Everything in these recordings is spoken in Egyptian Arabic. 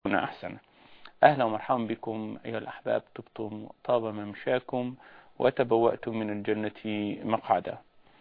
أحسن أهلا ومرحبا بكم أيها الأحباب طبتم طاب ممشاكم وتبوأتم من الجنة مقعدا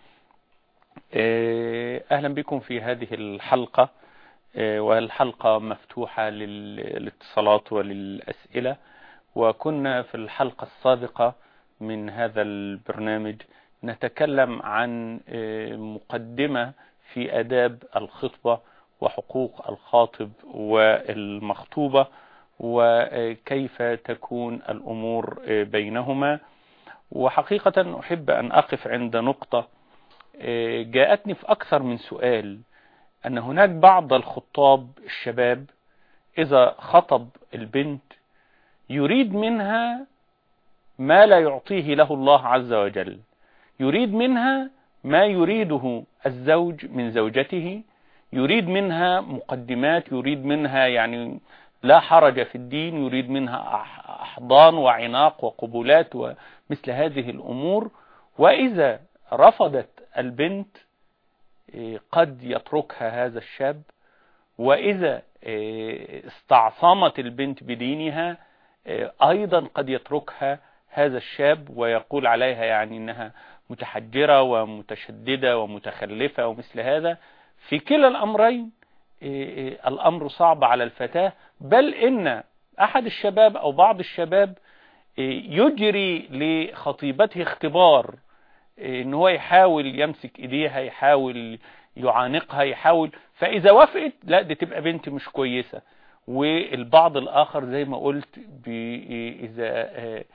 أهلا بكم في هذه الحلقة والحلقة مفتوحة للاتصالات وللأسئلة وكنا في الحلقة السابقة من هذا البرنامج نتكلم عن مقدمة في أداب الخطبة وحقوق الخاطب والمخطوبة وكيف تكون الأمور بينهما وحقيقة أحب أن أقف عند نقطة جاءتني في أكثر من سؤال أن هناك بعض الخطاب الشباب إذا خطب البنت يريد منها ما لا يعطيه له الله عز وجل يريد منها ما يريده الزوج من زوجته يريد منها مقدمات يريد منها يعني لا حرج في الدين يريد منها أحضان وعناق وقبولات ومثل هذه الأمور وإذا رفضت البنت قد يتركها هذا الشاب وإذا استعصمت البنت بدينها أيضا قد يتركها هذا الشاب ويقول عليها يعني أنها متحجرة ومتشددة ومتخلفة ومثل هذا في كلا الأمرين الأمر صعب على الفتاة بل إن أحد الشباب أو بعض الشباب يجري لخطيبته اختبار ان هو يحاول يمسك ايديها يحاول يعانقها يحاول فاذا وافقت لا دي تبقى بنت مش كويسة والبعض الاخر زي ما قلت اذا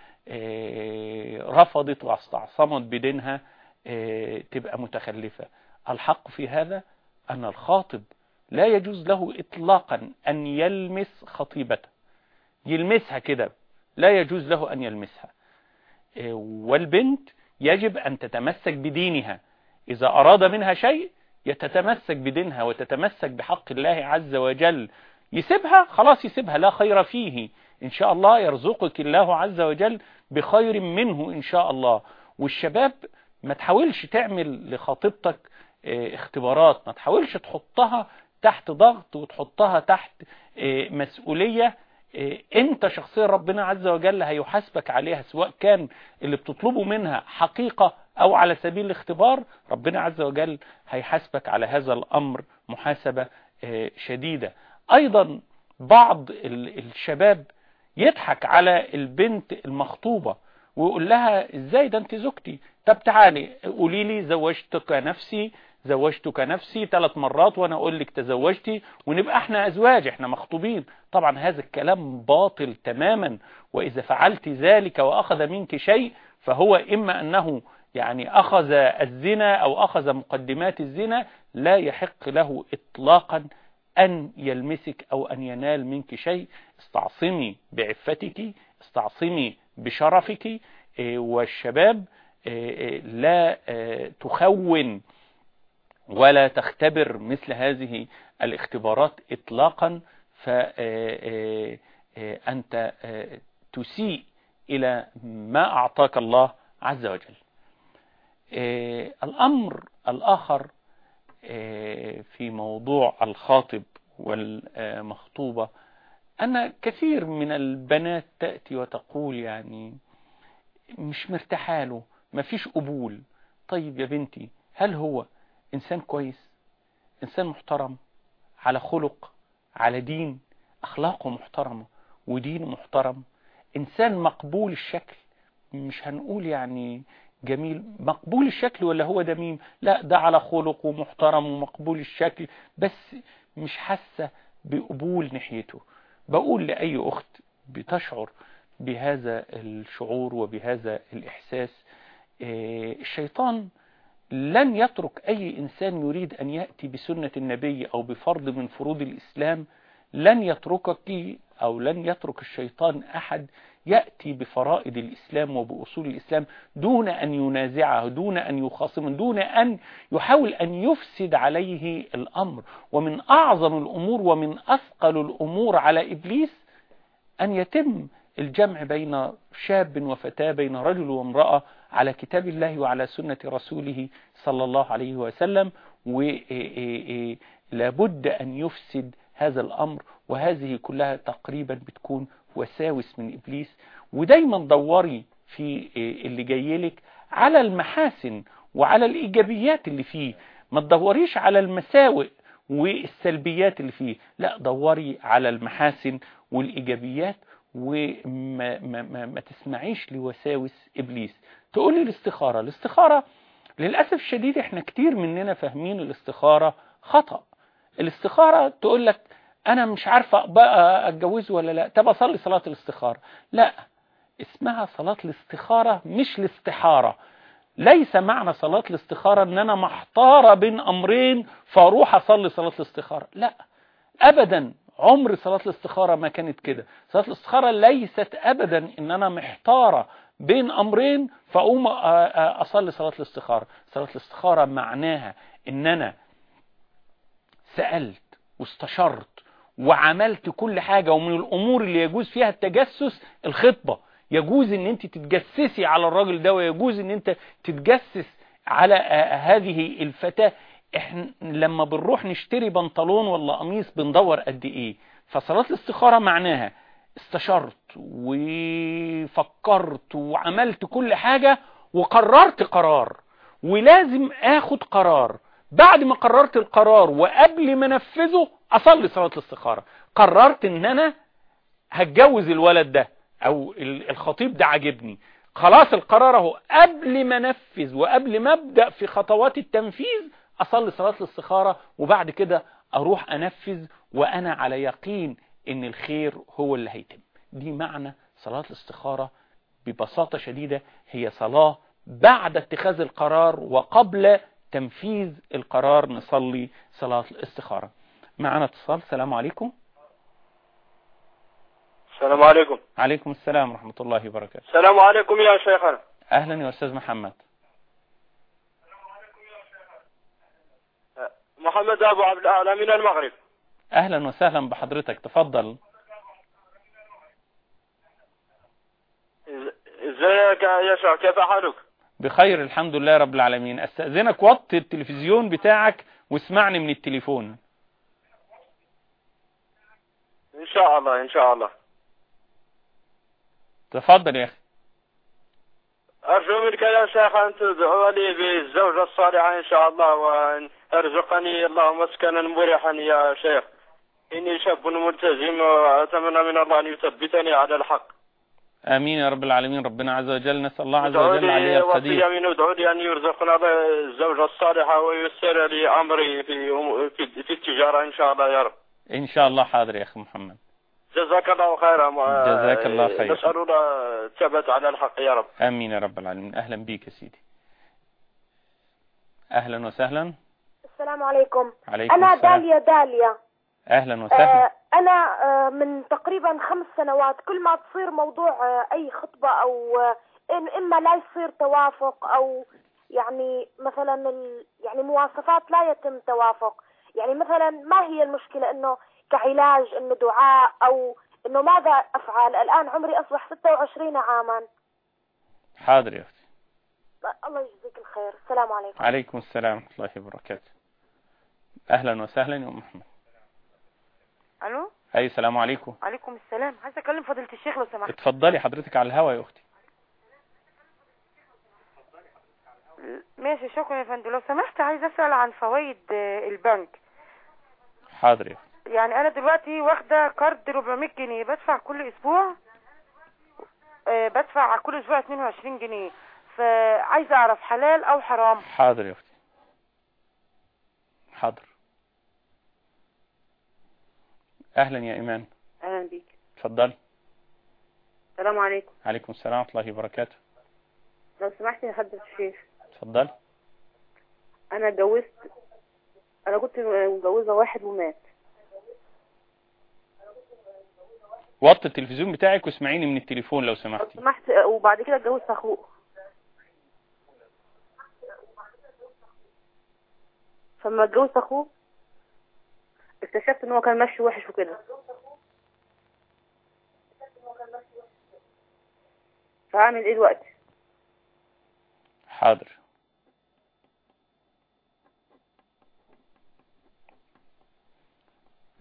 رفضت واستعصمت بدينها تبقى متخلفة الحق في هذا ان الخاطب لا يجوز له اطلاقا ان يلمس خطيبته يلمسها كده لا يجوز له ان يلمسها والبنت يجب أن تتمسك بدينها إذا أراد منها شيء يتتمسك بدينها وتتمسك بحق الله عز وجل يسيبها خلاص يسيبها لا خير فيه إن شاء الله يرزقك الله عز وجل بخير منه إن شاء الله والشباب ما تحاولش تعمل لخطيبتك اختبارات ما تحاولش تحطها تحت ضغط وتحطها تحت مسؤولية انت شخصيا ربنا عز وجل هيحاسبك عليها سواء كان اللي بتطلبه منها حقيقة او على سبيل الاختبار ربنا عز وجل هيحاسبك على هذا الامر محاسبة شديدة ايضا بعض الشباب يضحك على البنت المخطوبة ويقول لها ازاي ده انت زوجتي طب تعالي قولي لي زوجتك نفسي زوجتك نفسي ثلاث مرات وانا اقول لك تزوجتي ونبقى احنا ازواج احنا مخطوبين طبعا هذا الكلام باطل تماما واذا فعلت ذلك واخذ منك شيء فهو اما انه يعني اخذ الزنا او اخذ مقدمات الزنا لا يحق له اطلاقا ان يلمسك او ان ينال منك شيء استعصمي بعفتك استعصمي بشرفك والشباب لا تخون ولا تختبر مثل هذه الاختبارات اطلاقا فأنت تسيء إلى ما أعطاك الله عز وجل الأمر الآخر في موضوع الخاطب والمخطوبة أن كثير من البنات تأتي وتقول يعني مش مرتاحاله مفيش قبول طيب يا بنتي هل هو إنسان كويس إنسان محترم على خلق على دين أخلاقه محترمة ودينه محترم إنسان مقبول الشكل مش هنقول يعني جميل مقبول الشكل ولا هو دميم لا ده على خلق ومحترم ومقبول الشكل بس مش حاسة بقبول ناحيته بقول لأي أخت بتشعر بهذا الشعور وبهذا الإحساس الشيطان لن يترك أي إنسان يريد أن يأتي بسنة النبي أو بفرض من فروض الإسلام لن يتركك أو لن يترك الشيطان أحد يأتي بفرائض الإسلام وبأصول الإسلام دون أن ينازعه دون أن يخاصم دون أن يحاول أن يفسد عليه الأمر ومن أعظم الأمور ومن أثقل الأمور على إبليس أن يتم الجمع بين شاب وفتاة بين رجل وامرأة على كتاب الله وعلى سنة رسوله صلى الله عليه وسلم ولابد أن يفسد هذا الأمر وهذه كلها تقريبا بتكون وساوس من إبليس ودايما دوري في اللي جايلك على المحاسن وعلى الإيجابيات اللي فيه ما تدوريش على المساوئ والسلبيات اللي فيه لا دوري على المحاسن والإيجابيات وما ما ما ما تسمعيش لوساوس إبليس تقولي الاستخارة الاستخارة للأسف الشديد احنا كتير مننا فاهمين الاستخارة خطأ الاستخارة تقول لك انا مش عارفة بقى اتجوزه ولا لا طب اصلي صلاة الاستخارة لا اسمها صلاة الاستخارة مش الاستحارة ليس معنى صلاة الاستخارة ان انا محتارة بين امرين فاروح اصلي صلاة الاستخارة لا ابدا عمر صلاة الاستخارة ما كانت كده صلاة الاستخارة ليست ابدا ان انا محتارة بين امرين فاقوم اصلي صلاة الاستخارة صلاة الاستخارة معناها ان انا سألت واستشرت وعملت كل حاجة ومن الامور اللي يجوز فيها التجسس الخطبة يجوز ان انت تتجسسي على الراجل ده ويجوز ان انت تتجسس على هذه الفتاة احنا لما بنروح نشتري بنطلون ولا قميص بندور قد ايه فصلاة الاستخارة معناها استشرت وفكرت وعملت كل حاجة وقررت قرار ولازم اخد قرار بعد ما قررت القرار وقبل ما انفذه اصلي صلاة الاستخارة قررت ان انا هتجوز الولد ده او الخطيب ده عجبني خلاص القرار اهو قبل ما انفذ وقبل ما ابدا في خطوات التنفيذ اصلي صلاة الاستخارة وبعد كده اروح انفذ وانا على يقين ان الخير هو اللي هيتم دي معنى صلاة الاستخارة ببساطة شديدة هي صلاة بعد اتخاذ القرار وقبل تنفيذ القرار نصلي صلاة الاستخارة معنا اتصال السلام عليكم السلام عليكم عليكم السلام ورحمة الله وبركاته السلام عليكم يا شيخنا أهلا يا أستاذ محمد محمد أبو عبد الأعلى من المغرب أهلا وسهلا بحضرتك تفضل ازيك يا شيخ كيف حالك بخير الحمد لله رب العالمين استأذنك وطي التلفزيون بتاعك واسمعني من التليفون ان شاء الله ان شاء الله تفضل يا اخي ارجو منك يا شيخ ان تدعو لي بالزوجة الصالحة ان شاء الله وان ارزقني الله مسكنا مريحا يا شيخ اني شاب ملتزم واتمنى من الله ان يثبتني على الحق امين يا رب العالمين ربنا عز وجل نسال الله عز ادعو وجل عليه لي القدير وصية من ادعو لي ان يرزقنا الزوجة الصالحة ويسر لي امري في في, في التجارة ان شاء الله يا رب ان شاء الله حاضر يا اخي محمد جزاك الله خيرا جزاك الله خير. نسأل الله الثبات على الحق يا رب امين يا رب العالمين اهلا بيك يا سيدي اهلا وسهلا السلام عليكم عليكم أنا السلام داليا داليا اهلا وسهلا آه أنا آه من تقريبا خمس سنوات كل ما تصير موضوع آه أي خطبة أو آه إن إما لا يصير توافق أو يعني مثلا ال يعني مواصفات لا يتم توافق يعني مثلا ما هي المشكلة إنه كعلاج إنه دعاء أو إنه ماذا أفعل الآن عمري أصبح 26 عاما حاضر يا اختي الله يجزيك الخير السلام عليكم عليكم السلام ورحمه الله وبركاته اهلا وسهلا يا ام احمد الو اي السلام عليكم عليكم السلام عايزه اكلم فضيله الشيخ لو سمحت اتفضلي حضرتك على الهوا يا اختي ماشي شكرا يا فندم لو سمحت عايزه اسال عن فوائد آه، البنك حاضر يا اختي يعني انا دلوقتي واخده كارد 400 جنيه بدفع كل اسبوع آه، بدفع كل اسبوع 22 جنيه فعايزه اعرف حلال او حرام حاضر يا اختي حاضر اهلا يا ايمان اهلا بيك اتفضلي السلام عليكم عليكم السلام ورحمه الله وبركاته لو سمحت يا حضرة الشيخ اتفضلي انا اتجوزت انا كنت متجوزه واحد ومات وطي التلفزيون بتاعك واسمعيني من التليفون لو لو سمحتي سمحت وبعد كده اتجوزت اخوه فلما اتجوزت اخوه اكتشفت ان هو كان ماشي وحش وكده فاعمل ايه دلوقتي حاضر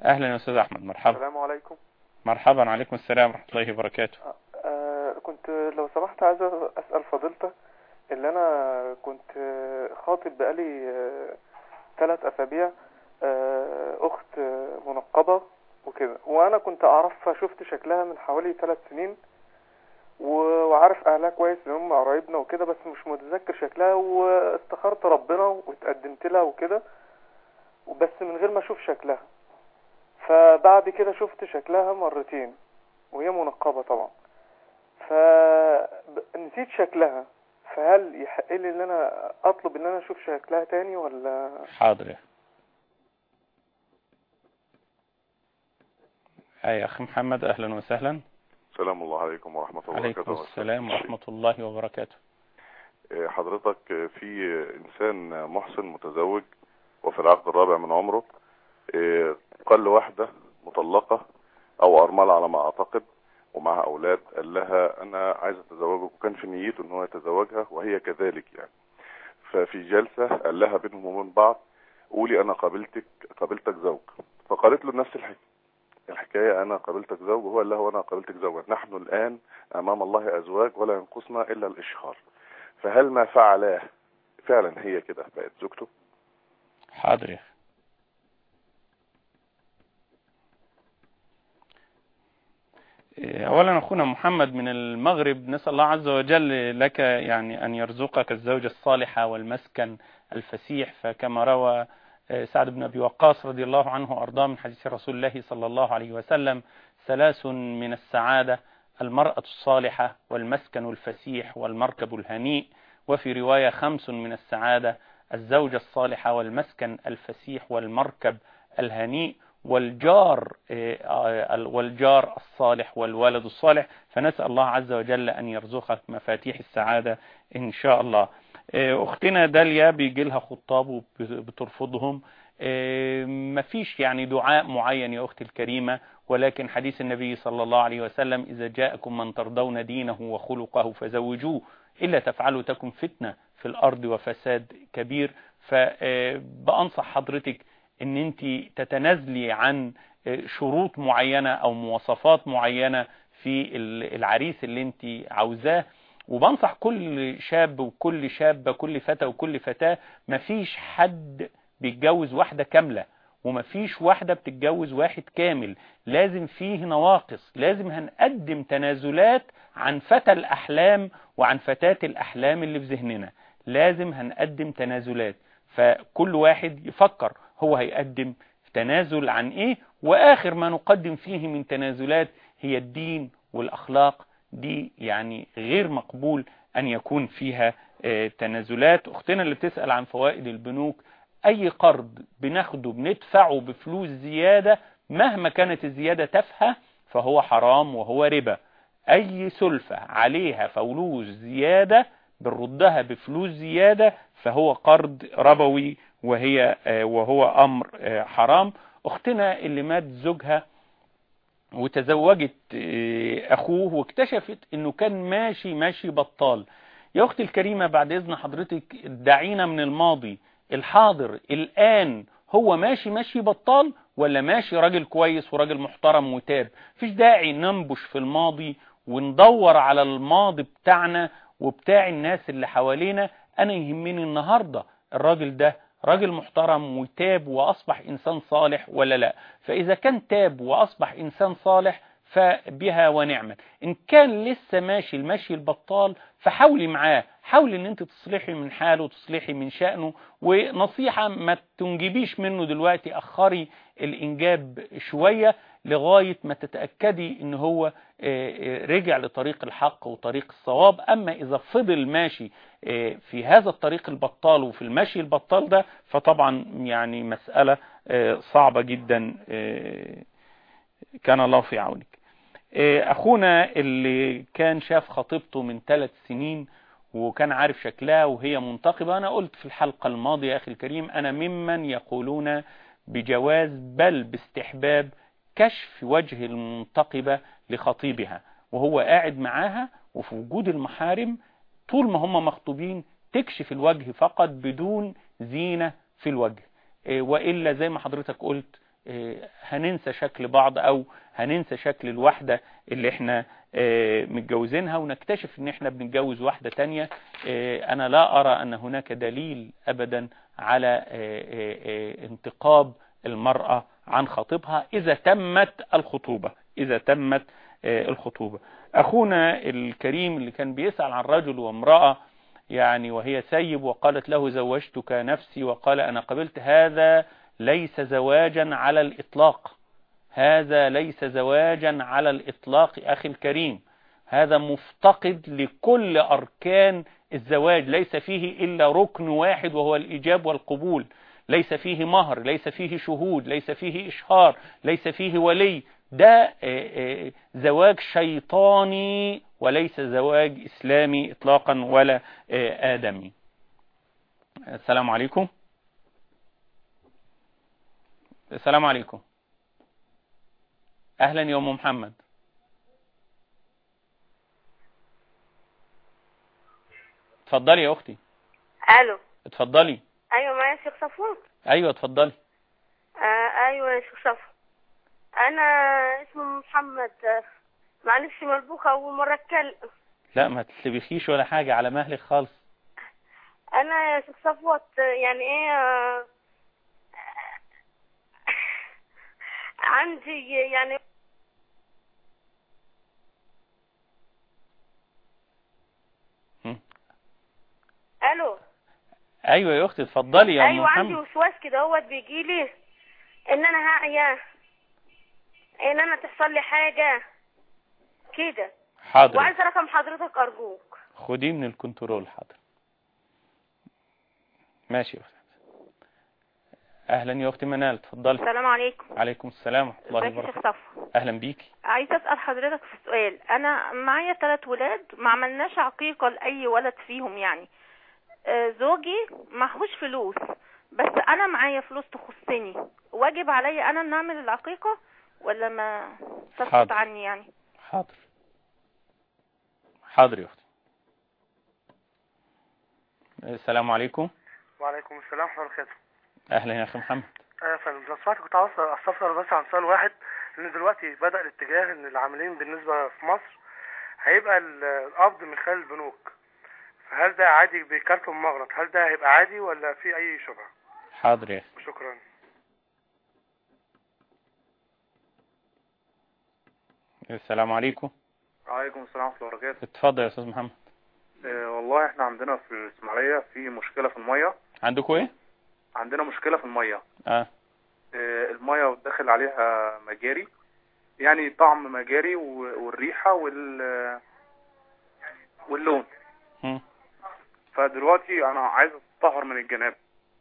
اهلا يا استاذ احمد مرحبا السلام عليكم مرحبا عليكم السلام ورحمه الله وبركاته آه كنت لو سمحت عايز أسأل فضيلتك اللي أنا كنت آه، خاطب بقالي آه، ثلاث أسابيع آه، أخت آه، منقبة وكده وأنا كنت أعرفها شفت شكلها من حوالي ثلاث سنين و- وعارف أهلها كويس إن هم قرايبنا وكده بس مش متذكر شكلها واستخرت ربنا واتقدمت لها وكده وبس من غير ما أشوف شكلها فبعد كده شفت شكلها مرتين وهي منقبة طبعا فنسيت شكلها فهل يحق لي ان انا اطلب ان انا اشوف شكلها تاني ولا حاضر يا أي أخي محمد أهلا وسهلا السلام الله عليكم ورحمة الله عليكم وبركاته السلام ورحمة الله وبركاته آه، حضرتك آه، في إنسان محسن متزوج وفي العقد الرابع من عمره آه، قال لواحدة مطلقة أو أرملة على ما أعتقد ومعها أولاد قال لها أنا عايز أتزوجك وكان في نيته إن هو يتزوجها وهي كذلك يعني ففي جلسة قال لها بينهم وبين بعض قولي أنا قابلتك قابلتك زوج فقالت له نفس الحكاية الحكاية أنا قابلتك زوج وهو قال لها وأنا قابلتك زوجا نحن الآن أمام الله أزواج ولا ينقصنا إلا الإشهار فهل ما فعلاه فعلا هي كده بقت زوجته حاضر يا أخي أولا أخونا محمد من المغرب نسأل الله عز وجل لك يعني أن يرزقك الزوجة الصالحة والمسكن الفسيح فكما روى سعد بن أبي وقاص رضي الله عنه وأرضاه من حديث رسول الله صلى الله عليه وسلم ثلاث من السعادة المرأة الصالحة والمسكن الفسيح والمركب الهنيء وفي رواية خمس من السعادة الزوجة الصالحة والمسكن الفسيح والمركب الهنيء والجار والجار الصالح والولد الصالح فنسأل الله عز وجل أن يرزقك مفاتيح السعادة إن شاء الله أختنا داليا بيجي لها خطاب وبترفضهم مفيش يعني دعاء معين يا أختي الكريمة ولكن حديث النبي صلى الله عليه وسلم إذا جاءكم من ترضون دينه وخلقه فزوجوه إلا تفعلوا تكن فتنة في الأرض وفساد كبير فبأنصح حضرتك ان انت تتنازلي عن شروط معينة او مواصفات معينة في العريس اللي انت عاوزاه وبنصح كل شاب وكل شابة كل فتى وكل فتاة مفيش حد بيتجوز واحدة كاملة ومفيش واحدة بتتجوز واحد كامل لازم فيه نواقص لازم هنقدم تنازلات عن فتى الأحلام وعن فتاة الأحلام اللي في ذهننا لازم هنقدم تنازلات فكل واحد يفكر هو هيقدم تنازل عن ايه واخر ما نقدم فيه من تنازلات هي الدين والاخلاق دي يعني غير مقبول ان يكون فيها اه تنازلات اختنا اللي بتسأل عن فوائد البنوك اي قرض بناخده بندفعه بفلوس زيادة مهما كانت الزيادة تافهة فهو حرام وهو ربا اي سلفة عليها فلوس زيادة بنردها بفلوس زيادة فهو قرض ربوي وهي وهو أمر حرام أختنا اللي مات زوجها وتزوجت أخوه واكتشفت أنه كان ماشي ماشي بطال يا أختي الكريمة بعد إذن حضرتك دعينا من الماضي الحاضر الآن هو ماشي ماشي بطال ولا ماشي راجل كويس وراجل محترم وتاب فيش داعي ننبش في الماضي وندور على الماضي بتاعنا وبتاع الناس اللي حوالينا أنا يهمني النهاردة الراجل ده راجل محترم وتاب وأصبح إنسان صالح ولا لا فإذا كان تاب وأصبح إنسان صالح فبها ونعمة إن كان لسه ماشي المشي البطال فحاولي معاه حاولي ان انت تصلحي من حاله وتصلحي من شأنه ونصيحة ما تنجبيش منه دلوقتي اخري الانجاب شوية لغاية ما تتأكدي ان هو رجع لطريق الحق وطريق الصواب اما اذا فضل ماشي في هذا الطريق البطال وفي المشي البطال ده فطبعا يعني مسألة صعبة جدا كان الله في عونك اخونا اللي كان شاف خطيبته من ثلاث سنين وكان عارف شكلها وهي منتقبة أنا قلت في الحلقة الماضية يا أخي الكريم أنا ممن يقولون بجواز بل باستحباب كشف وجه المنتقبة لخطيبها وهو قاعد معاها وفي وجود المحارم طول ما هم مخطوبين تكشف الوجه فقط بدون زينة في الوجه وإلا زي ما حضرتك قلت آه، هننسى شكل بعض او هننسى شكل الواحدة اللي احنا آه، متجوزينها ونكتشف ان احنا بنتجوز واحدة تانية آه، انا لا ارى ان هناك دليل ابدا على آه، آه، آه، انتقاب المرأة عن خطيبها اذا تمت الخطوبة اذا تمت آه، الخطوبة اخونا الكريم اللي كان بيسأل عن رجل وامرأة يعني وهي سيب وقالت له زوجتك نفسي وقال انا قبلت هذا ليس زواجا على الاطلاق هذا ليس زواجا على الإطلاق أخي الكريم هذا مفتقد لكل أركان الزواج ليس فيه إلا ركن واحد وهو الإجاب والقبول ليس فيه مهر ليس فيه شهود ليس فيه إشهار ليس فيه ولي ده آه، آه، زواج شيطاني وليس زواج إسلامي إطلاقا ولا آه، آدمي السلام عليكم السلام عليكم اهلا يا ام محمد اتفضلي يا اختي الو اتفضلي ايوه معايا شيخ صفوان ايوه اتفضلي آه ايوه يا شيخ صفوان انا اسمي محمد آه، معلش ملبوخه اول مره اتكلم لا ما تسبخيش ولا حاجة على مهلك خالص انا يا شيخ صفوت آه، يعني ايه آه، عندي يعني هم. الو ايوه يا اختي اتفضلي يا ام ايوه عندي محمد وسواس كده هوت بيجي لي ان انا هاعيه ان انا تحصل لي حاجه كده حاضر وعايزه رقم حضرتك ارجوك خديه من الكنترول حاضر ماشي يا اختي اهلا يا اختي منال اتفضلي السلام عليكم عليكم السلام ورحمه الله ازيك يا شيخ وبركاته صفا اهلا بيكي عايزه اسال حضرتك في سؤال انا معايا ثلاث ولاد ما عملناش عقيقه لاي ولد فيهم يعني آه، زوجي معهوش فلوس بس انا معايا فلوس تخصني واجب عليا انا ان اعمل العقيقه ولا ما تسقط حاضر. عني يعني حاضر حاضر يا اختي السلام عليكم وعليكم السلام ورحمة الله وبركاته. اهلا يا اخي محمد آه يا فندم لو سمحت كنت عاوز استفسر بس عن سؤال واحد ان دلوقتي بدأ الاتجاه ان العاملين بالنسبة في مصر هيبقى ال- القبض من خلال البنوك فهل ده عادي بكارت مغلق هل ده هيبقى عادي ولا في اي شبهة حاضر يا اخي شكرا السلام عليكم وعليكم السلام ورحمة الله وبركاته اتفضل يا استاذ محمد آه، والله احنا عندنا في الإسماعيلية في مشكلة في المية عندكم ايه عندنا مشكلة في المية اه آه، المية داخل عليها مجاري يعني طعم مجاري و- والريحة وال واللون هم. فدلوقتي انا عايز اتطهر من الجنابة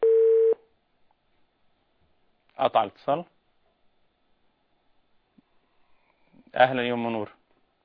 قطع الاتصال اهلا يا ام نور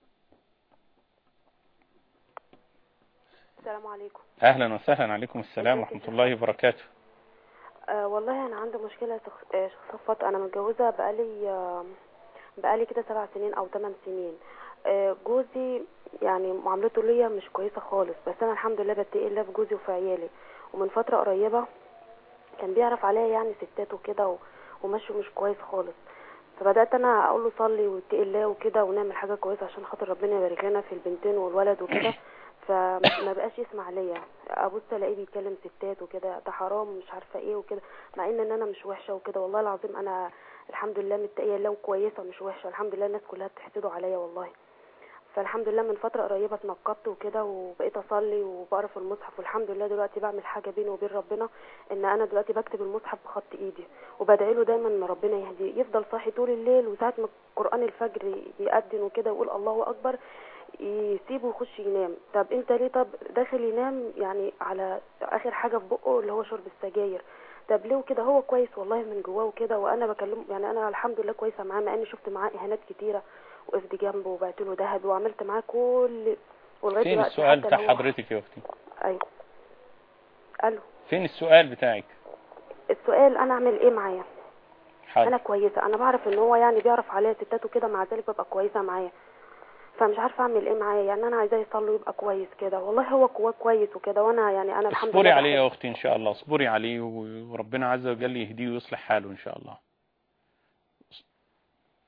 السلام عليكم اهلا وسهلا عليكم السلام ورحمه الله وبركاته أه والله انا عندي مشكله يا شخ- آه، شيخ صفوت انا متجوزه بقالي آه، بقالي كده سبع سنين او ثمان سنين آه، جوزي يعني معاملته ليا مش كويسه خالص بس انا الحمد لله بتقي الله في جوزي وفي عيالي ومن فتره قريبه كان بيعرف عليا يعني ستات وكده و- وماشي مش كويس خالص فبدات انا اقول له صلي واتقي الله وكده ونعمل حاجه كويسه عشان خاطر ربنا يبارك لنا في البنتين والولد وكده فما بقاش يسمع ليا ابص الاقيه بيتكلم ستات وكده ده حرام مش عارفه ايه وكده مع ان ان انا مش وحشه وكده والله العظيم انا الحمد لله متقيه الله وكويسه مش وحشه الحمد لله الناس كلها بتحسده عليا والله فالحمد لله من فتره قريبه اتنقبت وكده وبقيت اصلي وبقرا في المصحف والحمد لله دلوقتي بعمل حاجه بيني وبين ربنا ان انا دلوقتي بكتب المصحف بخط ايدي وبدعي له دايما ان ربنا يهديه يفضل صاحي طول الليل وساعه ما قران الفجر يأذن وكده ويقول الله اكبر يسيبه ويخش ينام طب انت ليه طب داخل ينام يعني على اخر حاجه في بقه اللي هو شرب السجاير طب ليه وكده هو كويس والله من جواه وكده وانا بكلمه يعني انا الحمد لله كويسه معاه مع اني شفت معاه اهانات كتيره وقفت جنبه وبعت له ذهب وعملت معاه كل ولغايه فين دلوقتي السؤال حتى بتاع لو هو- حضرتك يا اختي ايوه الو فين السؤال بتاعك السؤال انا اعمل ايه معاه حاضر انا كويسه انا بعرف ان هو يعني بيعرف عليا ستات وكده مع ذلك ببقى كويسه معاه فمش عارفه اعمل ايه معاه يعني انا عايزاه يصلي ويبقى كويس كده والله هو جواه كويس وكده وانا يعني انا الحمد اصبري لله عليه بحب- يا اختي ان شاء الله اصبري عليه و- وربنا عز وجل يهديه ويصلح حاله ان شاء الله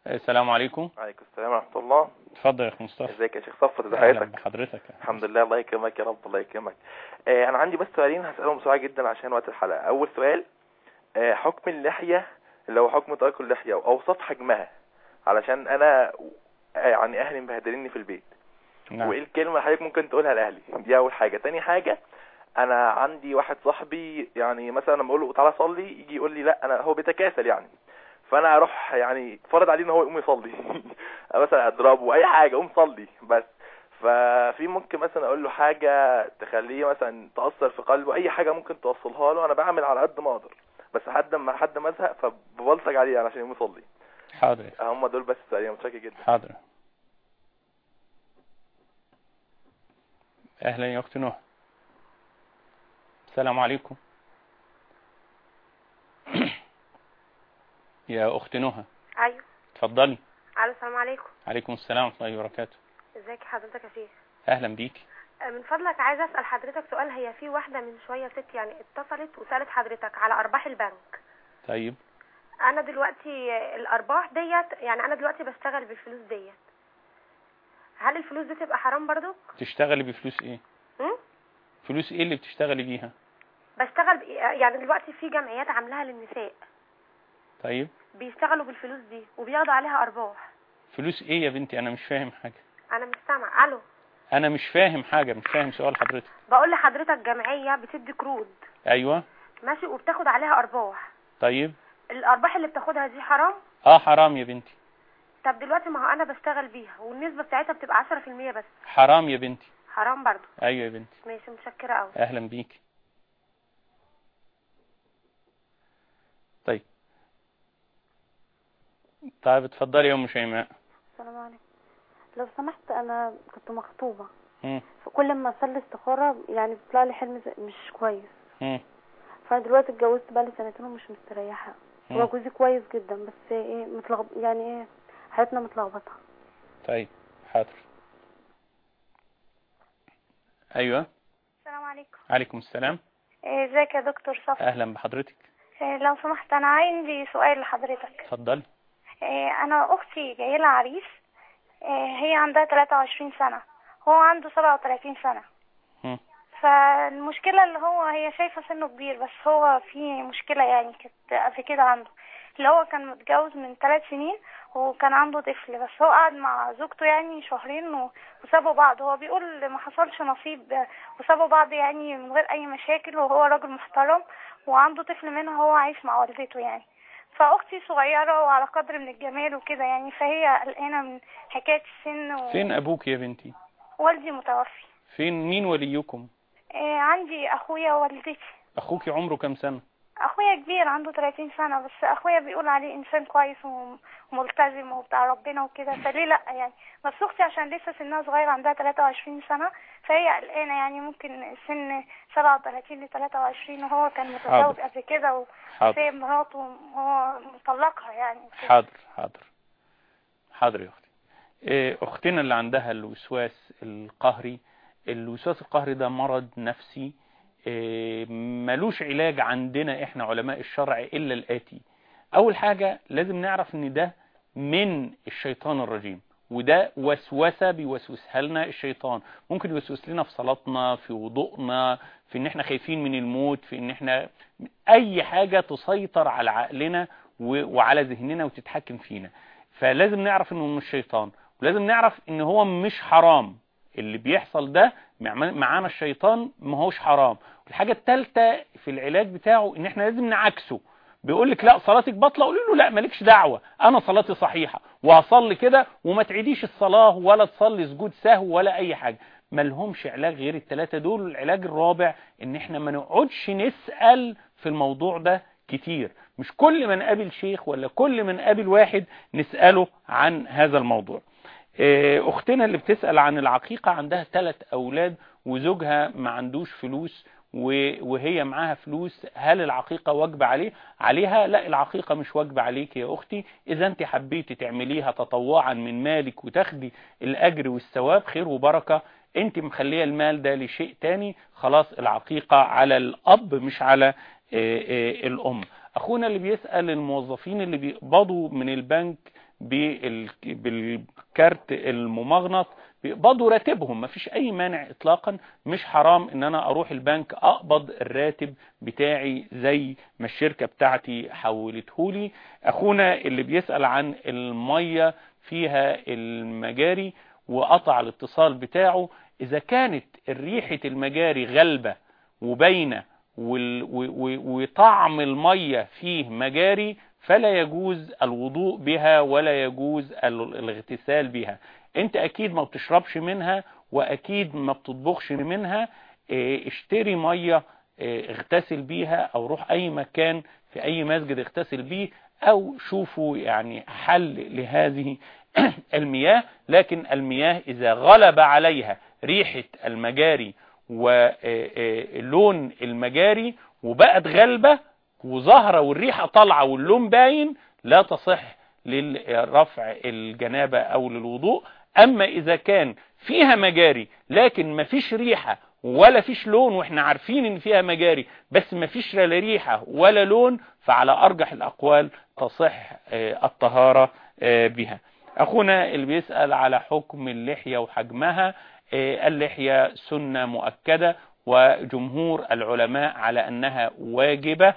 السلام عليكم وعليكم السلام ورحمة الله اتفضل يا اخ مصطفى ازيك يا شيخ صفت ازي اهلا حضرتك بحضرتك الحمد لله الله يكرمك يا رب الله يكرمك آه انا عندي بس سؤالين هسألهم بسرعة جدا عشان وقت الحلقة اول سؤال آه حكم اللحية اللي هو حكم ترك اللحية واوصاف حجمها علشان انا آه يعني اهلي مبهدليني في البيت نعم. وايه الكلمة اللي حضرتك ممكن تقولها لاهلي دي اول حاجة تاني حاجة انا عندي واحد صاحبي يعني مثلا لما اقول له تعالى صلي يجي يقول لي لا انا هو بيتكاسل يعني فانا اروح يعني فرض عليه ان هو يقوم يصلي مثلا اضربه اي حاجه قوم صلي بس ففي ممكن مثلا اقول له حاجه تخليه مثلا تاثر في قلبه اي حاجه ممكن توصلها له انا بعمل على قد ما اقدر بس لحد ما لحد ما ازهق فببلطج عليه يعني عشان يقوم يصلي حاضر هم دول بس سؤالين متشكر جدا حاضر اهلا يا اخت نوح السلام عليكم يا اخت نهى ايوه اتفضلي الو السلام عليكم عليكم السلام ورحمه الله وبركاته ازيك حضرتك يا شيخ اهلا بيك آه، من فضلك عايزه اسال حضرتك سؤال هي في واحده من شويه ست يعني اتصلت وسالت حضرتك على ارباح البنك طيب انا دلوقتي آه، الارباح ديت يعني انا دلوقتي بشتغل بالفلوس ديت هل الفلوس دي تبقى حرام برضو تشتغلي بفلوس ايه م? فلوس ايه اللي بتشتغلي بيها بشتغل ب- يعني دلوقتي في جمعيات عاملاها للنساء طيب بيشتغلوا بالفلوس دي وبياخدوا عليها ارباح فلوس ايه يا بنتي انا مش فاهم حاجه انا مش سامع الو انا مش فاهم حاجه مش فاهم سؤال حضرتك بقول لحضرتك جمعيه بتدي قروض ايوه ماشي وبتاخد عليها ارباح طيب الارباح اللي بتاخدها دي حرام اه حرام يا بنتي طب دلوقتي ما هو انا بشتغل بيها والنسبه بتاعتها بتبقى 10% بس حرام يا بنتي حرام برضو ايوه يا بنتي ماشي متشكره قوي اهلا بيك طيب طيب اتفضلي يا ام شيماء السلام عليكم لو سمحت انا كنت مخطوبه مم. فكل ما اصلي استخاره يعني بيطلع لي حلم زي- مش كويس مم. فانا دلوقتي اتجوزت بقالي سنتين ومش مستريحه مم. هو جوزي كويس جدا بس ايه متلخب يعني ايه حياتنا متلخبطه طيب حاضر ايوه السلام عليكم عليكم السلام إيه، ازيك يا دكتور صفا اهلا بحضرتك إيه، لو سمحت انا عندي سؤال لحضرتك اتفضلي إيه، انا اختي جاي لها عريس إيه، هي عندها 23 سنة هو عنده 37 سنة مم. فالمشكلة اللي هو هي شايفة سنه كبير بس هو في مشكلة يعني كانت قبل كده عنده اللي هو كان متجوز من ثلاث سنين وكان عنده طفل بس هو قعد مع زوجته يعني شهرين و- وسابوا بعض هو بيقول ما حصلش نصيب وسابوا بعض يعني من غير اي مشاكل وهو راجل محترم وعنده طفل منها هو عايش مع والدته يعني فاختي صغيرة وعلى قدر من الجمال وكده يعني فهي قلقانة من حكاية السن و... فين ابوك يا بنتي والدي متوفي فين مين وليكم إيه عندي اخويا ووالدتي اخوك عمره كام سنه اخويا كبير عنده 30 سنة بس اخويا بيقول عليه انسان كويس وم- وملتزم وبتاع ربنا وكده فليه لا يعني بس اختي عشان لسه سنها صغير عندها 23 سنة فهي قلقانة يعني ممكن سن 37 ل 23 وهو كان متزوج حاضر. قبل كده حاضر. وسايب مراته وهو مطلقها يعني حاضر حاضر حاضر يا اختي إيه، اختنا اللي عندها الوسواس القهري الوسواس القهري ده مرض نفسي إيه، ملوش علاج عندنا احنا علماء الشرع الا الاتي اول حاجة لازم نعرف ان ده من الشيطان الرجيم وده وسوسة بيوسوسها لنا الشيطان ممكن يوسوس لنا في صلاتنا في وضوءنا في ان احنا خايفين من الموت في ان احنا اي حاجة تسيطر على عقلنا و- وعلى ذهننا وتتحكم فينا فلازم نعرف انه مش شيطان ولازم نعرف ان هو مش حرام اللي بيحصل ده مع- معانا الشيطان ما هوش حرام الحاجة الثالثة في العلاج بتاعه ان احنا لازم نعكسه بيقول لك لا صلاتك باطله قولي له لا مالكش دعوه انا صلاتي صحيحه وهصلي كده وما تعيديش الصلاه ولا تصلي سجود سهو ولا اي حاجه ما لهمش علاج غير الثلاثه دول العلاج الرابع ان احنا ما نقعدش نسال في الموضوع ده كتير مش كل ما نقابل شيخ ولا كل ما نقابل واحد نساله عن هذا الموضوع آه، اختنا اللي بتسال عن العقيقه عندها ثلاث اولاد وزوجها ما عندوش فلوس و- وهي معاها فلوس هل العقيقة واجبة عليه عليها لا العقيقة مش واجبة عليك يا أختي إذا أنت حبيتي تعمليها تطوعا من مالك وتاخدي الأجر والثواب خير وبركة أنت مخلية المال ده لشيء تاني خلاص العقيقة على الأب مش على آه، آه، الأم أخونا اللي بيسأل الموظفين اللي بيقبضوا من البنك بال- بالكارت الممغنط بيقبضوا راتبهم مفيش اي مانع اطلاقا مش حرام ان انا اروح البنك اقبض الراتب بتاعي زي ما الشركة بتاعتي حولتهولي اخونا اللي بيسأل عن المية فيها المجاري وقطع الاتصال بتاعه اذا كانت ريحة المجاري غلبة وباينة وال- و- و- وطعم المية فيه مجاري فلا يجوز الوضوء بها ولا يجوز ال- الاغتسال بها انت اكيد ما بتشربش منها واكيد ما بتطبخش منها اه، اشتري مية اه، اغتسل بيها او روح اي مكان في اي مسجد اغتسل بيه او شوفوا يعني حل لهذه المياه لكن المياه اذا غلب عليها ريحة المجاري ولون المجاري وبقت غلبة وظاهرة والريحة طالعة واللون باين لا تصح لرفع الجنابة او للوضوء اما اذا كان فيها مجاري لكن مفيش ريحة ولا فيش لون واحنا عارفين ان فيها مجاري بس مفيش لا ريحة ولا لون فعلى ارجح الاقوال تصح آه، الطهارة آه، بها اخونا اللي بيسأل على حكم اللحية وحجمها آه، اللحية سنة مؤكدة وجمهور العلماء على انها واجبة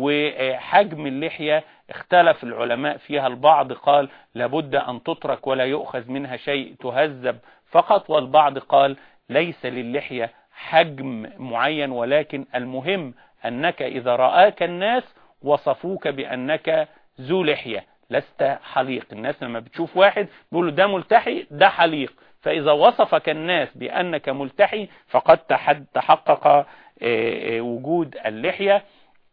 وحجم اللحية اختلف العلماء فيها البعض قال لابد ان تترك ولا يؤخذ منها شيء تهذب فقط والبعض قال ليس للحية حجم معين ولكن المهم انك اذا رآك الناس وصفوك بانك ذو لحية لست حليق الناس لما بتشوف واحد بيقولوا ده ملتحي ده حليق فإذا وصفك الناس بأنك ملتحي فقد تحد- تحقق آه، آه، وجود اللحية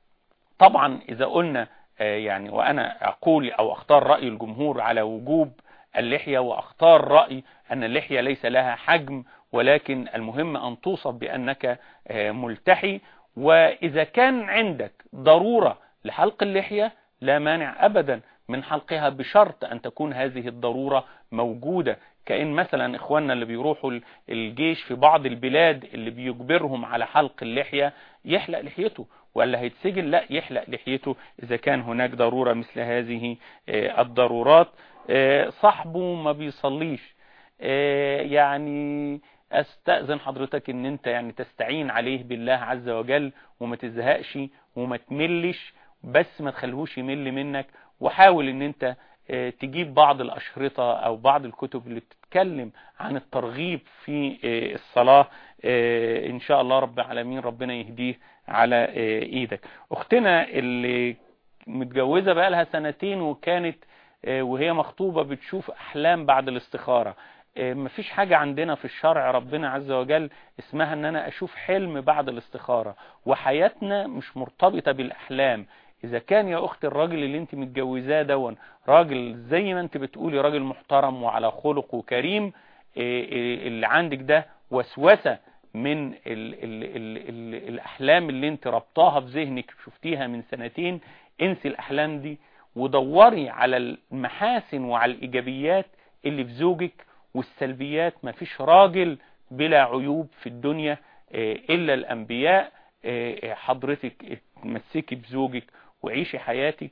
طبعا إذا قلنا آه، يعني وأنا أقول أو أختار رأي الجمهور على وجوب اللحية وأختار رأي أن اللحية ليس لها حجم ولكن المهم أن توصف بأنك آه، ملتحي وإذا كان عندك ضرورة لحلق اللحية لا مانع أبدا من حلقها بشرط أن تكون هذه الضرورة موجودة كأن مثلا إخواننا اللي بيروحوا ال- الجيش في بعض البلاد اللي بيجبرهم على حلق اللحية يحلق لحيته ولا هيتسجن لا يحلق لحيته إذا كان هناك ضرورة مثل هذه آه، الضرورات آه، صاحبه ما بيصليش آه، يعني استأذن حضرتك ان انت يعني تستعين عليه بالله عز وجل وما تزهقش وما تملش بس ما تخليهوش يمل منك وحاول ان انت آه، تجيب بعض الأشرطة أو بعض الكتب اللي بتتكلم عن الترغيب في آه، الصلاة آه، إن شاء الله رب العالمين ربنا يهديه على آه، إيدك أختنا اللي متجوزة بقى لها سنتين وكانت آه، وهي مخطوبة بتشوف أحلام بعد الاستخارة آه، مفيش حاجة عندنا في الشرع ربنا عز وجل اسمها ان انا اشوف حلم بعد الاستخارة وحياتنا مش مرتبطة بالاحلام اذا كان يا اخت الراجل اللي انت متجوزاه دون راجل زي ما انت بتقولي راجل محترم وعلى خلق وكريم آه، آه، اللي عندك ده وسوسة من ال ال ال ال الاحلام اللي انت ربطاها في ذهنك شفتيها من سنتين انسي الاحلام دي ودوري على المحاسن وعلى الايجابيات اللي في زوجك والسلبيات مفيش راجل بلا عيوب في الدنيا آه، الا الانبياء آه، حضرتك تمسكي بزوجك وعيشي حياتك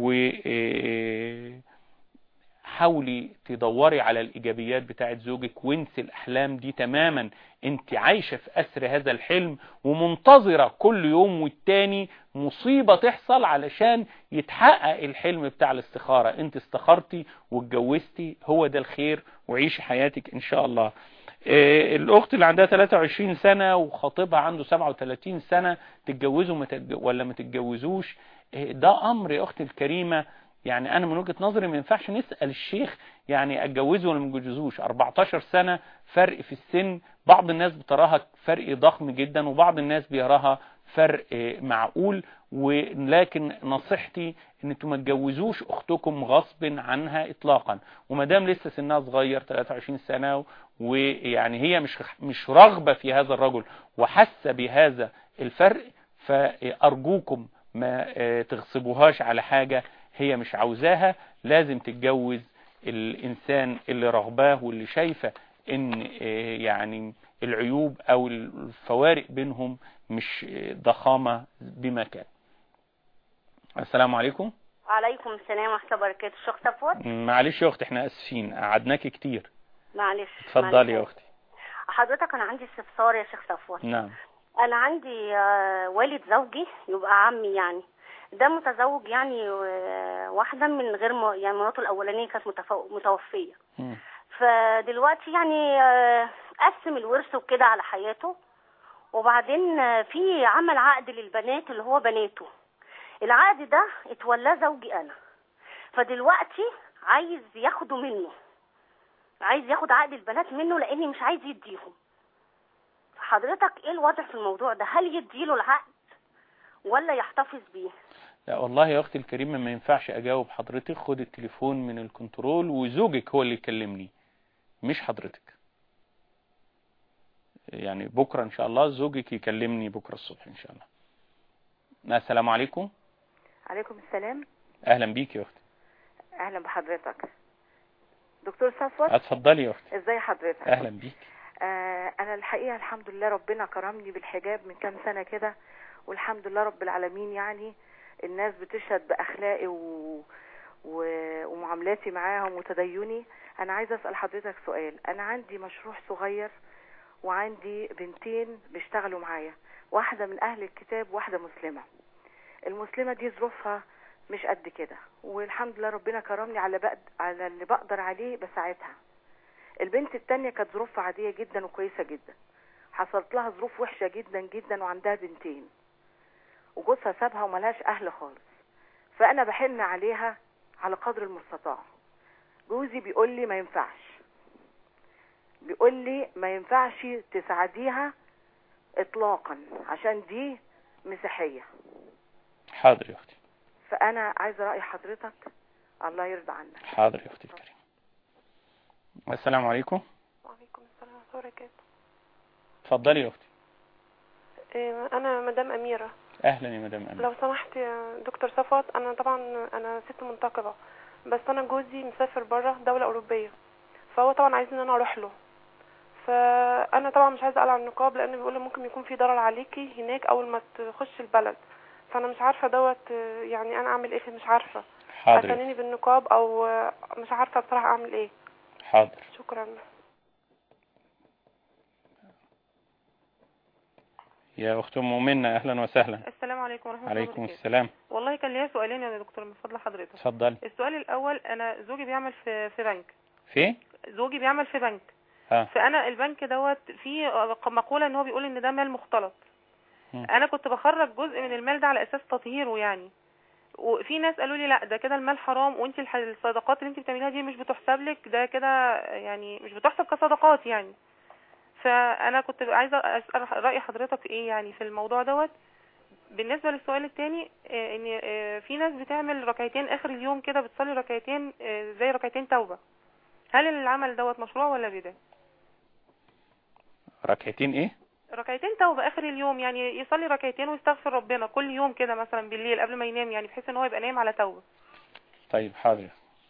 وحاولي تدوري على الايجابيات بتاعت زوجك وانسي الاحلام دي تماما انت عايشة في اسر هذا الحلم ومنتظرة كل يوم والتاني مصيبة تحصل علشان يتحقق الحلم بتاع الاستخارة انت استخرتي واتجوزتي هو ده الخير وعيشي حياتك ان شاء الله آه، الاخت اللي عندها 23 سنة وخطيبها عنده 37 سنة تتجوزوا ما تتج- ولا ما تتجوزوش آه، ده امر يا اختي الكريمة يعني انا من وجهة نظري ما ينفعش نسأل الشيخ يعني اتجوزه ولا ما اتجوزوش 14 سنة فرق في السن بعض الناس بتراها فرق ضخم جدا وبعض الناس بيراها فرق آه، معقول ولكن نصيحتي ان انتوا ما تجوزوش اختكم غصب عنها اطلاقا وما دام لسه سنها صغير 23 سنة ويعني هي مش مش رغبة في هذا الرجل وحاسه بهذا الفرق فارجوكم ما آه، تغصبوهاش على حاجة هي مش عاوزاها لازم تتجوز الانسان اللي رغباه واللي شايفة ان آه، يعني العيوب او الفوارق بينهم مش آه، ضخامة بمكان السلام عليكم عليكم السلام ورحمة الله وبركاته الشيخ صفوت معلش يا اختي احنا اسفين قعدناكي كتير معلش اتفضلي يا معلش. اختي حضرتك أنا عندي استفسار يا شيخ صفوت نعم أنا عندي آه، والد زوجي يبقى عمي يعني ده متزوج يعني آه، واحدة من غير م... يعني مراته الأولانية كانت متفو... متوفية مم. فدلوقتي يعني آه، قسم الورث وكده على حياته وبعدين آه، في عمل عقد للبنات اللي هو بناته العقد ده اتولاه زوجي انا فدلوقتي عايز ياخده منه عايز ياخد عقد البنات منه لاني مش عايز يديهم حضرتك ايه الوضع في الموضوع ده هل يديله العقد ولا يحتفظ بيه لا والله يا اختي الكريمه ما ينفعش اجاوب حضرتك خد التليفون من الكنترول وزوجك هو اللي يكلمني مش حضرتك يعني بكره ان شاء الله زوجك يكلمني بكره الصبح ان شاء الله السلام عليكم عليكم السلام اهلا بيك يا اختي اهلا بحضرتك دكتور صفوت اتفضلي يا اختي ازاي حضرتك اهلا بيك آه انا الحقيقه الحمد لله ربنا كرمني بالحجاب من كام سنه كده والحمد لله رب العالمين يعني الناس بتشهد باخلاقي و... و... ومعاملاتي معاهم وتديني انا عايزه اسال حضرتك سؤال انا عندي مشروع صغير وعندي بنتين بيشتغلوا معايا واحده من اهل الكتاب واحده مسلمه المسلمه دي ظروفها مش قد كده والحمد لله ربنا كرمني على بقد على اللي بقدر عليه بساعدها البنت التانية كانت ظروفها عادية جدا وكويسة جدا حصلت لها ظروف وحشة جدا جدا وعندها بنتين وجوزها سابها وملهاش أهل خالص فأنا بحن عليها على قدر المستطاع جوزي بيقول لي ما ينفعش بيقول لي ما ينفعش تساعديها اطلاقا عشان دي مسيحية حاضر يا اختي فأنا عايزة رأي حضرتك الله يرضى عنك حاضر يا اختي الكريمه السلام عليكم وعليكم السلام ورحمة الله وبركاته اتفضلي يا اختي إيه، أنا مدام أميرة اهلا يا مدام امين لو سمحت يا دكتور صفوت أنا طبعا أنا ست منتقبة بس أنا جوزي مسافر بره دولة أوروبية فهو طبعا عايزني إن أنا أروح له فأنا طبعا مش عايزة أقلع النقاب لأن بيقول لي ممكن يكون في ضرر عليكي هناك أول ما تخش البلد فأنا مش عارفة دوت آه، يعني أنا أعمل إيه فيه، مش عارفة حاضر يا أتنيني بالنقاب أو آه، مش عارفة بصراحة أعمل إيه حاضر شكرا يا اخت ام منى اهلا وسهلا السلام عليكم ورحمة الله عليكم وبركاته السلام والله كان ليا سؤالين يا دكتور من فضل حضرتك اتفضلي السؤال الأول أنا زوجي بيعمل في في بنك في زوجي بيعمل في بنك ها فأنا البنك دوت فيه مقولة إن هو بيقول إن ده مال مختلط مم. أنا كنت بخرج جزء من المال ده على أساس تطهيره يعني وفي ناس قالوا لي لا ده كده المال حرام وانت الح- الصدقات اللي انت بتعمليها دي مش بتحسب لك ده كده يعني مش بتحسب كصدقات يعني فانا كنت عايزه اسال راي حضرتك ايه يعني في الموضوع دوت بالنسبه للسؤال الثاني ان آه، في ناس بتعمل ركعتين اخر اليوم كده بتصلي ركعتين آه، زي ركعتين توبه هل العمل دوت مشروع ولا بدعه ركعتين ايه ركعتين توبه اخر اليوم يعني يصلي ركعتين ويستغفر ربنا كل يوم كده مثلا بالليل قبل ما ينام يعني بحيث ان هو يبقى نايم على توبه طيب حاضر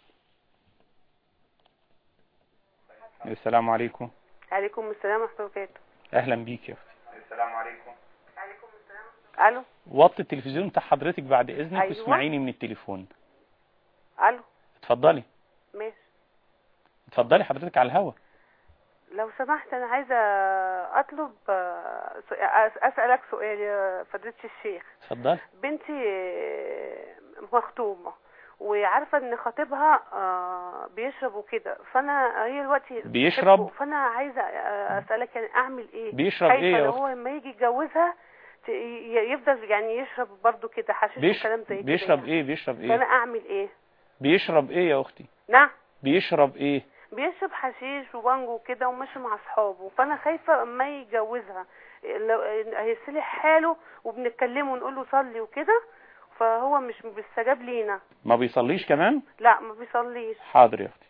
السلام عليكم عليكم السلام ورحمة الله وبركاته اهلا بيك يا اختي السلام عليكم الو وطي التلفزيون بتاع حضرتك بعد اذنك أيوة. واسمعيني من التليفون الو اتفضلي ماشي اتفضلي حضرتك على الهوا لو سمحت انا عايزه اطلب آه، سؤال- أس- اسالك سؤال يا فضيله الشيخ اتفضلي بنتي آه، مخطوبه وعارفه ان خطيبها آه، بيشرب وكده فانا هي دلوقتي بيشرب؟ بتحبه، فانا عايزه آه، اسالك يعني اعمل ايه بيشرب خايفة إيه يا لو أختي؟ هو لما يجي يتجوزها ت- ي- يفضل يعني يشرب برضو كده حشيش بيش... وكلام زي كده بيشرب يعني. ايه بيشرب فانا ايه اعمل ايه بيشرب ايه يا اختي نعم بيشرب ايه بيشرب حشيش وبانجو وكده وماشي مع اصحابه فانا خايفه اما يتجوزها لو هيصلح حاله وبنتكلمه ونقول له صلي وكده فهو مش بيستجاب لينا ما بيصليش كمان لا ما بيصليش حاضر يا اختي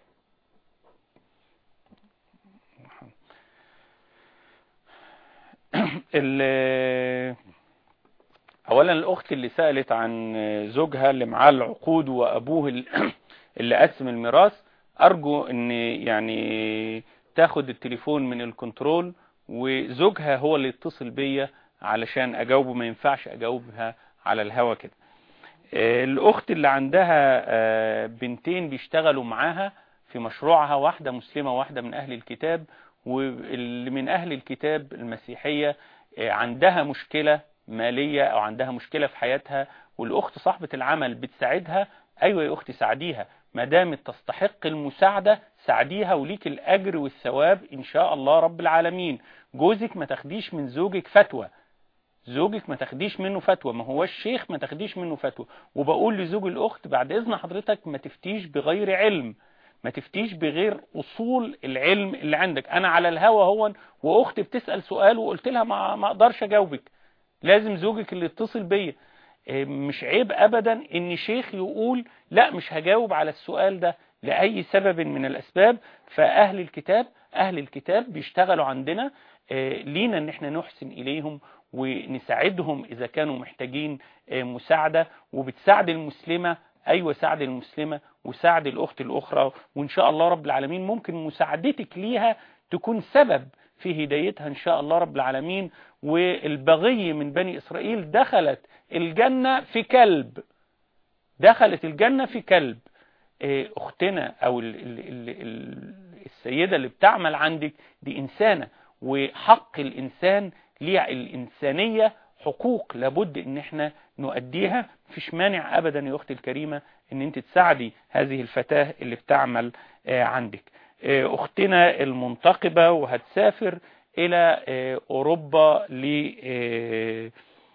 ال- اولا الاخت اللي سألت عن زوجها اللي معاه العقود وابوه ال- اللي قسم الميراث ارجو ان يعني تاخد التليفون من الكنترول وزوجها هو اللي يتصل بيا علشان اجاوبه ما ينفعش اجاوبها على الهوا كده آه، الأخت اللي عندها آه، بنتين بيشتغلوا معاها في مشروعها واحدة مسلمة واحدة من أهل الكتاب واللي من أهل الكتاب المسيحية آه، عندها مشكلة مالية أو عندها مشكلة في حياتها والأخت صاحبة العمل بتساعدها أيوة يا أختي ساعديها ما دامت تستحق المساعدة ساعديها وليك الأجر والثواب إن شاء الله رب العالمين جوزك ما تاخديش من زوجك فتوى زوجك ما تاخديش منه فتوى ما هو الشيخ ما تاخديش منه فتوى وبقول لزوج الأخت بعد إذن حضرتك ما تفتيش بغير علم ما تفتيش بغير أصول العلم اللي عندك أنا على الهوا هو وأختي بتسأل سؤال وقلت لها ما, ما أقدرش أجاوبك لازم زوجك اللي يتصل بيا إيه، مش عيب أبدا إن شيخ يقول لا مش هجاوب على السؤال ده لأي سبب من الأسباب فأهل الكتاب أهل الكتاب بيشتغلوا عندنا إيه، لينا إن احنا نحسن إليهم ونساعدهم إذا كانوا محتاجين إيه، مساعدة وبتساعد المسلمة أيوة ساعد المسلمة وساعد الأخت الأخرى وإن شاء الله رب العالمين ممكن مساعدتك ليها تكون سبب في هدايتها إن شاء الله رب العالمين والبغي من بني إسرائيل دخلت الجنة في كلب دخلت الجنة في كلب إيه، أختنا أو ال- ال- ال- ال- السيدة اللي بتعمل عندك دي إنسانة وحق الإنسان ليه الإنسانية حقوق لابد ان احنا نؤديها مفيش مانع ابدا يا اختي الكريمة ان انت تساعدي هذه الفتاة اللي بتعمل آه، عندك آه، اختنا المنتقبة وهتسافر الى آه، اوروبا ل آه،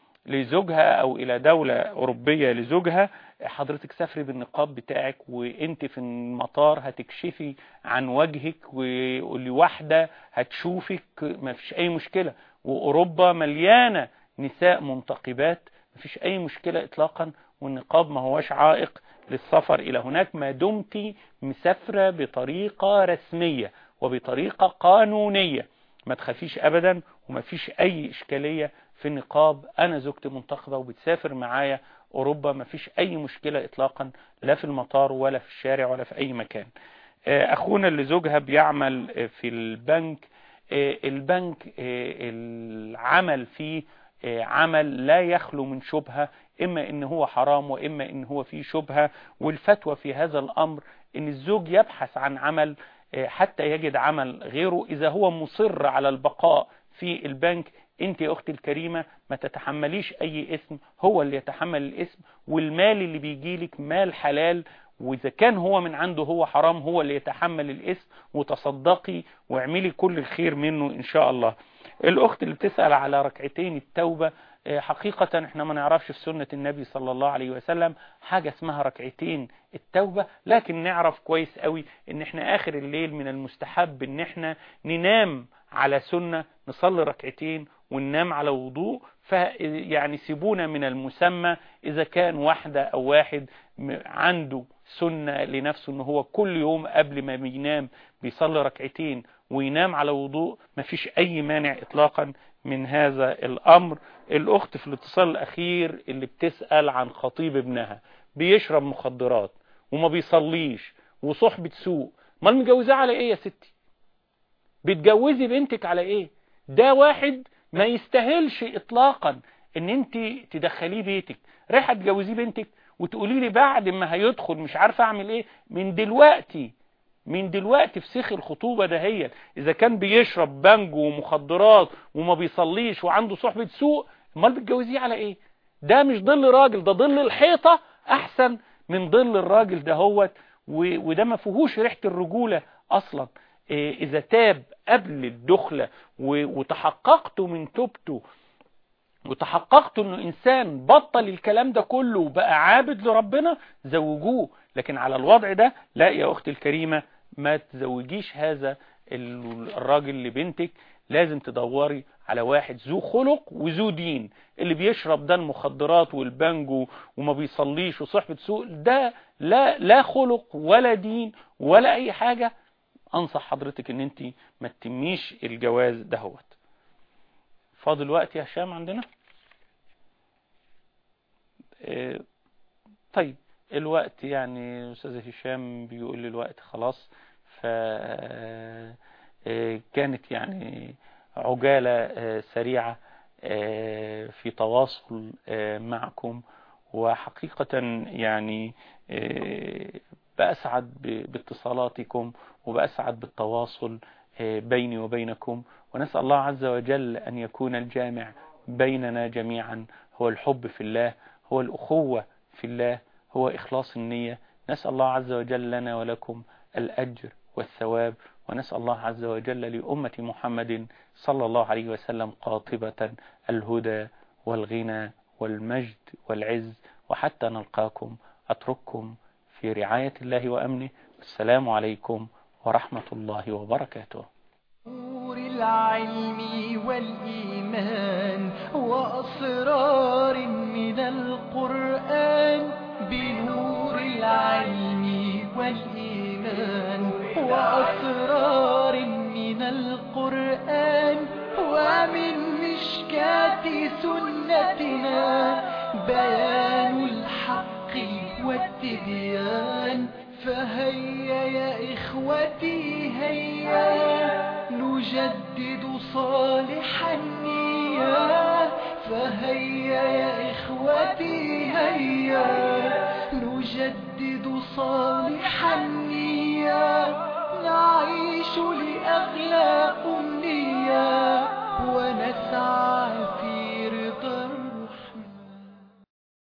لزوجها او الى دولة اوروبية لزوجها حضرتك سافري بالنقاب بتاعك وانت في المطار هتكشفي عن وجهك ولواحدة هتشوفك ما فيش اي مشكلة واوروبا مليانة نساء منتقبات ما فيش اي مشكلة اطلاقا والنقاب ما هوش عائق للسفر الى هناك ما دمت مسافرة بطريقة رسمية وبطريقة قانونية ما تخافيش ابدا وما فيش اي اشكالية في النقاب انا زوجتي منتخبة وبتسافر معايا اوروبا ما فيش اي مشكلة اطلاقا لا في المطار ولا في الشارع ولا في اي مكان آه، اخونا اللي زوجها بيعمل آه، في البنك آه، البنك آه، العمل فيه آه، عمل لا يخلو من شبهة اما ان هو حرام واما ان هو فيه شبهة والفتوى في هذا الامر ان الزوج يبحث عن عمل آه، حتى يجد عمل غيره اذا هو مصر على البقاء في البنك انت يا اختي الكريمة ما تتحمليش اي اسم هو اللي يتحمل الاسم والمال اللي بيجيلك مال حلال واذا كان هو من عنده هو حرام هو اللي يتحمل الاسم وتصدقي واعملي كل الخير منه ان شاء الله الاخت اللي بتسأل على ركعتين التوبة آه، حقيقة احنا ما نعرفش في سنة النبي صلى الله عليه وسلم حاجة اسمها ركعتين التوبة لكن نعرف كويس قوي ان احنا اخر الليل من المستحب ان احنا ننام على سنة نصلي ركعتين وننام على وضوء فيعني سيبونا من المسمى اذا كان واحدة او واحد م- عنده سنة لنفسه ان هو كل يوم قبل ما بينام بيصلي ركعتين وينام على وضوء مفيش اي مانع اطلاقا من هذا الامر الاخت في الاتصال الاخير اللي بتسأل عن خطيب ابنها بيشرب مخدرات وما بيصليش وصحبة سوء ما متجوزاه على ايه يا ستي بتجوزي بنتك على ايه ده واحد ما يستاهلش اطلاقا ان انت تدخليه بيتك رايحه تجوزيه بنتك وتقولي لي بعد ما هيدخل مش عارفه اعمل ايه من دلوقتي من دلوقتي في سيخ الخطوبة دهيا اذا كان بيشرب بانجو ومخدرات وما بيصليش وعنده صحبة سوء امال بتجوزيه على ايه ده مش ظل راجل ده ظل الحيطة احسن من ظل الراجل دهوت و- وده ما فيهوش ريحة الرجولة اصلا إيه، اذا تاب قبل الدخلة و- وتحققتوا من توبته وتحققتوا انه انسان بطل الكلام ده كله وبقى عابد لربنا زوجوه لكن على الوضع ده لا يا اختي الكريمة ما تزوجيش هذا ال- الراجل لبنتك لازم تدوري على واحد ذو خلق وذو دين اللي بيشرب ده المخدرات والبانجو وما بيصليش وصحبة سوء ده لا لا خلق ولا دين ولا اي حاجة انصح حضرتك ان انت ما تتميش الجواز دهوت فاضل وقت يا هشام عندنا آه، طيب الوقت يعني استاذ هشام بيقول لي الوقت خلاص ف آه، كانت يعني عجالة آه، سريعة آه، في تواصل آه، معكم وحقيقة يعني آه، بأسعد ب- باتصالاتكم وبأسعد بالتواصل آه، بيني وبينكم ونسأل الله عز وجل أن يكون الجامع بيننا جميعا هو الحب في الله هو الأخوة في الله هو إخلاص النية نسأل الله عز وجل لنا ولكم الأجر والثواب ونسأل الله عز وجل لأمة محمد صلى الله عليه وسلم قاطبة الهدى والغنى والمجد والعز وحتى نلقاكم أترككم في رعاية الله وأمنه والسلام عليكم ورحمة الله وبركاته نور العلم والإيمان وأسرار من القرآن بنور العلم والإيمان وأسرار من القرآن ومن مشكاة سنتنا بيان الحق والتبيان فهيا يا إخوتي هيا نجدد صالح النية فهيا يا إخوتي هيا نجدد صالح النية نعيش لأغلى أمة